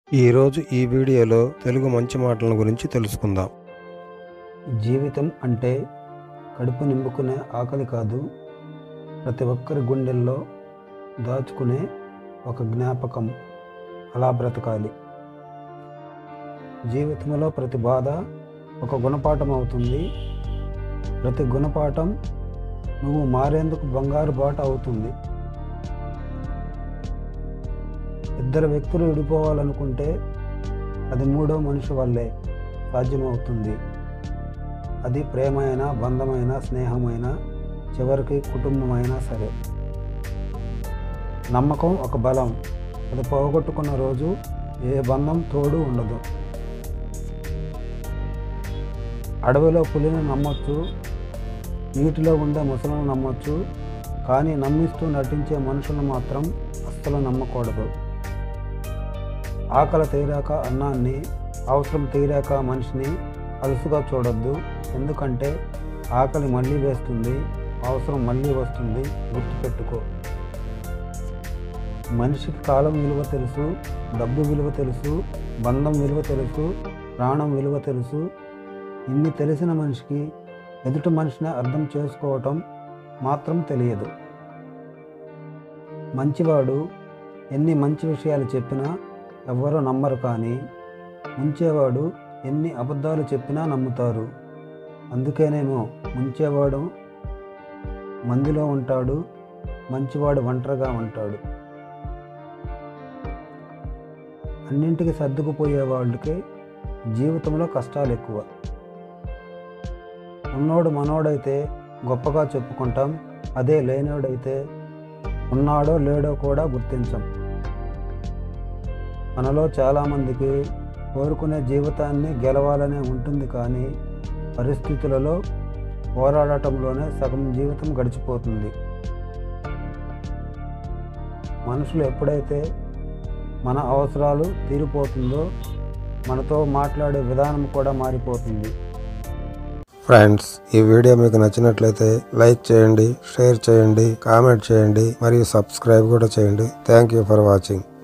ఈరోజు ఈ వీడియోలో తెలుగు మంచి మాటల గురించి తెలుసుకుందాం జీవితం అంటే కడుపు నింపుకునే ఆకలి కాదు ప్రతి ఒక్కరి గుండెల్లో దాచుకునే ఒక జ్ఞాపకం అలా బ్రతకాలి జీవితంలో ప్రతి బాధ ఒక గుణపాఠం అవుతుంది ప్రతి గుణపాఠం నువ్వు మారేందుకు బంగారు బాట అవుతుంది ఇద్దరు వ్యక్తులు విడిపోవాలనుకుంటే అది మూడో మనిషి వల్లే సాధ్యమవుతుంది అది ప్రేమైన బంధమైన స్నేహమైన చివరికి కుటుంబమైనా సరే నమ్మకం ఒక బలం అది పోగొట్టుకున్న రోజు ఏ బంధం తోడు ఉండదు అడవిలో పులిని నమ్మొచ్చు నీటిలో ఉండే ముసలను నమ్మొచ్చు కానీ నమ్మిస్తూ నటించే మనుషులను మాత్రం అస్సలు నమ్మకూడదు ఆకలి తీరాక అన్నాన్ని అవసరం తీరాక మనిషిని అలుసుగా చూడొద్దు ఎందుకంటే ఆకలి మళ్ళీ వేస్తుంది అవసరం మళ్ళీ వస్తుంది గుర్తుపెట్టుకో మనిషికి కాలం విలువ తెలుసు డబ్బు విలువ తెలుసు బంధం విలువ తెలుసు ప్రాణం విలువ తెలుసు ఇన్ని తెలిసిన మనిషికి ఎదుటి మనిషిని అర్థం చేసుకోవటం మాత్రం తెలియదు మంచివాడు ఎన్ని మంచి విషయాలు చెప్పినా ఎవ్వరూ నమ్మరు కానీ ముంచేవాడు ఎన్ని అబద్ధాలు చెప్పినా నమ్ముతారు అందుకేనేమో ముంచేవాడు మందిలో ఉంటాడు మంచివాడు ఒంటరిగా ఉంటాడు అన్నింటికి సర్దుకుపోయే వాళ్ళకి జీవితంలో కష్టాలు ఎక్కువ ఉన్నోడు మనోడైతే గొప్పగా చెప్పుకుంటాం అదే లేనోడైతే ఉన్నాడో లేడో కూడా గుర్తించం మనలో చాలామందికి కోరుకునే జీవితాన్ని గెలవాలనే ఉంటుంది కానీ పరిస్థితులలో పోరాడటంలోనే సగం జీవితం గడిచిపోతుంది మనుషులు ఎప్పుడైతే మన అవసరాలు తీరిపోతుందో మనతో మాట్లాడే విధానం కూడా మారిపోతుంది ఫ్రెండ్స్ ఈ వీడియో మీకు నచ్చినట్లయితే లైక్ చేయండి షేర్ చేయండి కామెంట్ చేయండి మరియు సబ్స్క్రైబ్ కూడా చేయండి థ్యాంక్ యూ ఫర్ వాచింగ్